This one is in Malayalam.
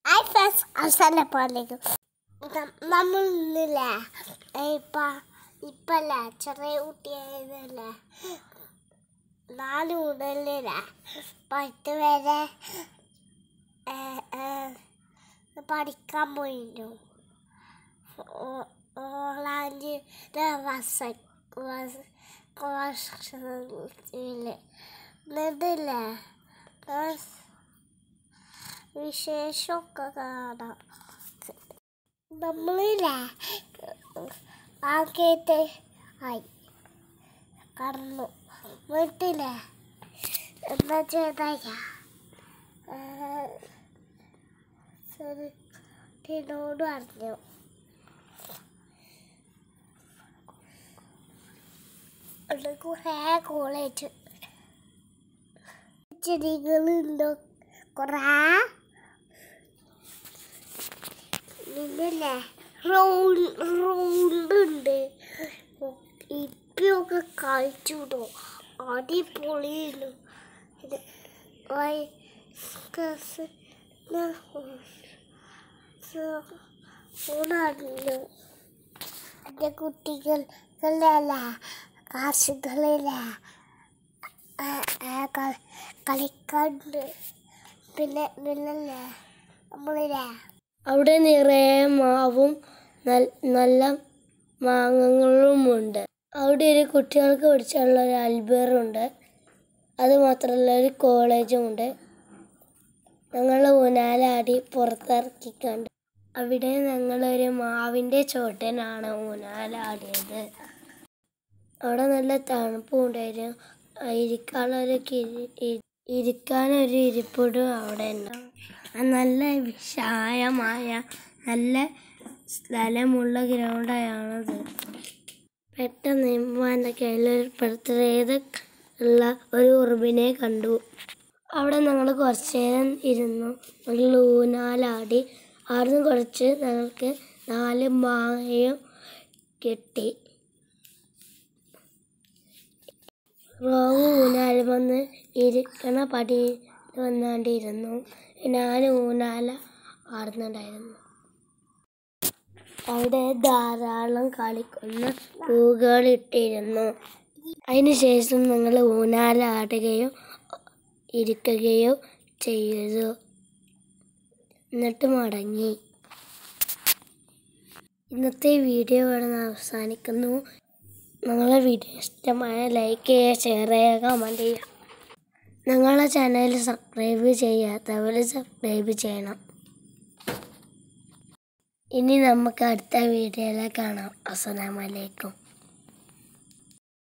ഹായ് ഫ്രണ്ട്സ് അസലപ്പോഴേക്കും നമ്മൾ ഇന്നില്ലേ ഇപ്പ ഇപ്പല്ല ചെറിയ കുട്ടിയായതല്ലേ നാല് മുതലേ പത്ത് വരെ ഏ, ഏ, പഠിക്കാൻ പോയിരുന്നു ഓളാഞ്ച് വർഷം വർഷത്തില് എന്നിട്ടില്ലേ വിശേഷമൊക്കെ കാണാം നമ്മളില്ലേ ആക്കിയിട്ട് ആയി കടന്നു വീട്ടിലെ എന്താ ചെയ്തായ ശരിനോട് പറഞ്ഞു അവിടെ കുറേ കോളേജ് ചെടികളുണ്ടോ കുറേ ഇതല്ലേ റൗണ്ട് റൗണ്ട് ഉണ്ട് ഇപ്പൊക്കെ കളിച്ചുടോ അടിപൊളിയായിരുന്നു ഇത് ഊണായിരുന്നു എൻ്റെ കുട്ടികൾക്കല്ല കാശുകളില്ല കളിക്കാണ്ട് പിന്നെ പിന്നല്ലേ നമ്മളില്ലേ അവിടെ നിറയെ മാവും നൽ- നല്ല മാങ്ങകളുമുണ്ട് അവിടെ ഒരു കുട്ടികൾക്ക് പഠിച്ചാലുള്ള ഒരു അൽബേറുണ്ട് അത് മാത്രമല്ല ഒരു കോളേജുമുണ്ട് ഞങ്ങൾ ഊനാലാടി പുറത്തിറക്കിക്കണ്ട് അവിടെ ഞങ്ങളൊരു മാവിൻ്റെ ചോട്ടനാണ് ഊനാലാടിയത് അവിടെ നല്ല തണുപ്പും ഉണ്ടായിരുന്നു ഇരിക്കാനൊരു കിരി- ഇ- ഇരിക്കാനൊരു ഇരിപ്പിടും അവിടെ ഉണ്ടാവും ആ നല്ല വിശാലമായ നല്ല സ്ഥലമുള്ള ഗ്രൗണ്ടാണത് പെട്ടെന്ന് ഇമ്മാൻ്റെ കയ്യിലൊരു പ്രത്യേകത ഉള്ള ഒരു ഉറുമ്പിനെ കണ്ടു അവിടെ ഞങ്ങൾ കുറച്ച് നേരം ഇരുന്നു ഞങ്ങൾ ഊനാലാടി അവിടുന്ന് കുറച്ച് ഞങ്ങൾക്ക് നാല് മാങ്ങയും കിട്ടി റോവ് ഊനാല വന്ന് ഇരിക്കണ പടി വന്നാണ്ടിരുന്നു ഞാൻ ഊനാല ആടുന്നുണ്ടായിരുന്നു അവിടെ ധാരാളം കളിക്കുന്ന പൂകളിട്ടിരുന്നു അതിനുശേഷം ഞങ്ങൾ ഊനാല ആടുകയോ ഇരിക്കുകയോ ചെയ്തു എന്നിട്ട് മടങ്ങി ഇന്നത്തെ വീഡിയോ ഇവിടെ അവസാനിക്കുന്നു നിങ്ങളെ വീഡിയോ ഇഷ്ടമായ ലൈക്ക് ചെയ്യുക ഷെയർ ചെയ്യുക കമൻറ്റ് ചെയ്യുക ഞങ്ങളെ ചാനൽ സബ്സ്ക്രൈബ് ചെയ്യാത്തവർ സബ്സ്ക്രൈബ് ചെയ്യണം ഇനി നമുക്ക് അടുത്ത വീഡിയോയിൽ കാണാം അസ്സലാമലൈക്കും